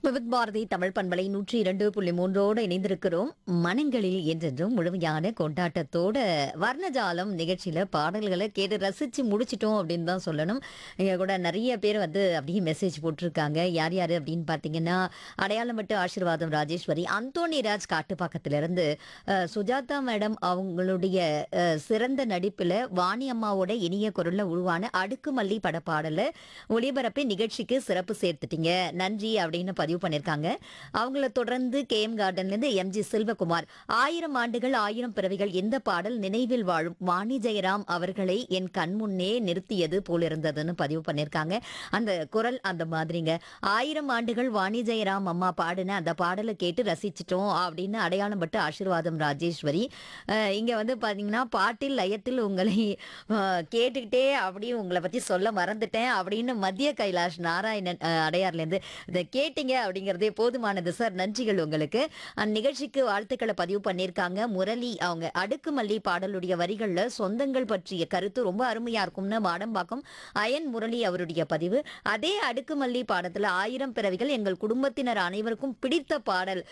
விவித் பாரதி தமிழ் பண்பலை நூற்றி இரண்டு புள்ளி மூன்றோடு இணைந்திருக்கிறோம் மனங்களில் என்றென்றும் முழுமையான கொண்டாட்டத்தோட வர்ணஜாலம் நிகழ்ச்சியில பாடல்களை கேட்டு ரசிச்சு முடிச்சிட்டோம் அப்படின்னு தான் சொல்லணும் இங்க கூட நிறைய பேர் வந்து அப்படியே மெசேஜ் போட்டிருக்காங்க யார் யார் அப்படின்னு பார்த்தீங்கன்னா அடையாளம்பட்டு ஆசீர்வாதம் ராஜேஸ்வரி அந்தோனி ராஜ் காட்டுப்பாக்கத்திலிருந்து அஹ், சுஜாதா மேடம் அவங்களுடைய அஹ், சிறந்த நடிப்பில் வாணி அம்மாவோட இனிய குரல்ல உருவான அடுக்குமல்லி படப்பாடலை ஒளிபரப்பி நிகழ்ச்சிக்கு சிறப்பு சேர்த்துட்டீங்க நன்றி அப்படின்னு பதிவு பண்ணியிருக்காங்க அவங்கள தொடர்ந்து கே எம் கார்டன்லேருந்து எம்ஜி செல்வகுமார் ஆயிரம் ஆண்டுகள் ஆயிரம் பிறவிகள் இந்த பாடல் நினைவில் வாழும் வாணி ஜெயராம் அவர்களை என் கண் முன்னே நிறுத்தியது போல் இருந்ததுன்னு பதிவு பண்ணியிருக்காங்க அந்த குரல் அந்த மாதிரிங்க ஆயிரம் ஆண்டுகள் வாணி ஜெயராம் அம்மா பாடின அந்த பாடலை கேட்டு ரசிச்சிட்டோம் அப்படின்னு அடையாளம் பட்டு ஆசீர்வாதம் ராஜேஸ்வரி அஹ் இங்க வந்து பாத்தீங்கன்னா பாட்டில் லயத்தில் உங்களை அஹ், கேட்டுக்கிட்டே அப்படியே உங்களை பத்தி சொல்ல மறந்துட்டேன் அப்படின்னு மத்திய கைலாஷ் நாராயணன் அஹ், அடையார்லேருந்து இதை கேட்டீங்க அப்படிங்கிறதே போதுமானது சார் நன்றிகள் உங்களுக்கு அந்நிகழ்ச்சிக்கு வாழ்த்துக்களை பதிவு பண்ணியிருக்காங்க முரளி அவங்க அடுக்குமல்லி பாடலுடைய வரிகள்ல சொந்தங்கள் பற்றிய கருத்து ரொம்ப அருமையா இருக்கும்னு மாடம்பாக்கம் அயன் முரளி அவருடைய பதிவு அதே அடுக்குமல்லி பாடத்துல ஆயிரம் பிறவிகள் எங்கள் குடும்பத்தினர் அனைவருக்கும் பிடித்த பாடல்